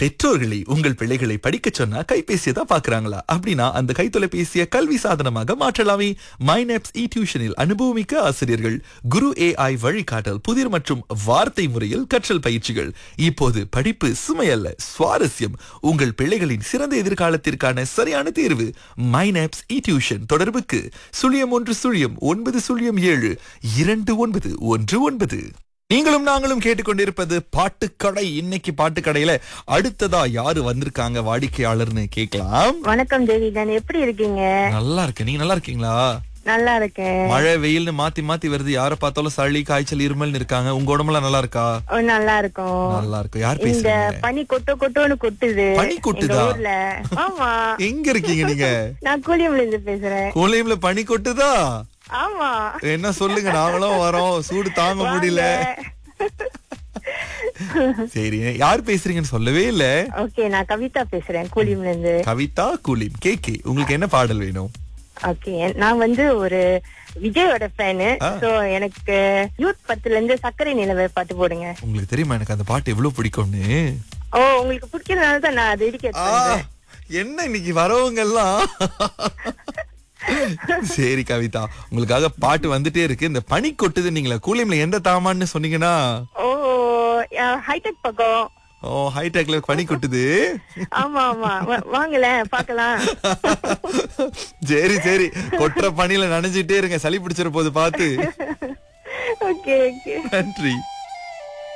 பெற்றோர்களை உங்கள் பிள்ளைகளை படிக்க சொன்னா கைபேசியை தான் பாக்குறாங்களா அப்படின்னா அந்த கைத்தொலைபேசியை கல்வி சாதனமாக மாற்றலாமே மைனப்ஸ் இ டியூஷனில் அனுபவமிக்க ஆசிரியர்கள் குரு ஏஐ வழிகாட்டல் புதிர் மற்றும் வார்த்தை முறையில் கற்றல் பயிற்சிகள் இப்போது படிப்பு சுமையல்ல சுவாரஸ்யம் உங்கள் பிள்ளைகளின் சிறந்த எதிர்காலத்திற்கான சரியான தேர்வு மைனப்ஸ் இ டியூஷன் தொடர்புக்கு சுழியம் ஒன்று சுழியம் ஒன்பது சுழியம் ஏழு இரண்டு ஒன்பது ஒன்று ஒன்பது நீங்களும் நாங்களும் கேட்டுக்கொண்டிருப்பது பாட்டுக்கடை இன்னைக்கு பாட்டுக்கடையில அடுத்ததா யாரு வந்திருக்காங்க வாடிக்கையாளர்னு கேட்கலாம் வணக்கம் தேவிகன் எப்படி இருக்கீங்க நல்லா இருக்கு நீங்க நல்லா இருக்கீங்களா நல்லா இருக்கேன் மழை வெயில்னு மாத்தி மாத்தி வருது யார பார்த்தாலும் சளி காய்ச்சல் இருமல்னு இருக்காங்க உங்க உடம்புலாம் நல்லா இருக்கா ஓ, நல்லா இருக்கும் நல்லா இருக்கும் யார் இந்த பேசுறீங்க பனி கொட்டு கொட்டுன்னு கொட்டுது பனி கொட்டுதா? எங்க ஊர்ல ஆமா எங்க இருக்கீங்க நீங்க நான் கூலியம்ல இருந்து பேசுறேன் கோலையும்ல பனி கொட்டுதா ஆமா என்ன சொல்லுங்க நாங்களும் வரோம் சூடு தாங்க முடியல சரி யார் பேசுறீங்கன்னு சொல்லவே இல்ல ஓகே நான் கவிதா பேசுறேன் கூலியம்ல இருந்து கவிதா குலிம் கே கே உங்களுக்கு என்ன பாடல் வேணும் ஓகே நான் வந்து ஒரு விஜயோட ஃபேனு ஆ. சோ எனக்கு யூத் பத்துல இருந்து சர்க்கரை நிலவை பாட்டு போடுங்க உங்களுக்கு தெரியுமா எனக்கு அந்த பாட்டு எவ்வளவு பிடிக்கும்னு ஓ உங்களுக்கு பிடிக்கிறதுனால தான் நான் டெடிகேட் ஆ, பண்றேன் என்ன இன்னைக்கு வரவங்க எல்லாம் சரி கவிதா உங்களுக்காக பாட்டு வந்துட்டே இருக்கு இந்த பனி கொட்டுது நீங்களா கூலியம்ல எந்த தாமான்னு சொன்னீங்கன்னா ஓ ஹைடெக் பக்கம் ஓ ஹைடெக்ல பனி கொட்டுது ஆமா ஆமா வா- வாங்களேன் பாக்கலாம் சரி சரி கொட்டுற பனியில நனைஞ்சிட்டே இருங்க சளி பிடிச்சிட போது பார்த்து ஓகே ஓகே நன்றி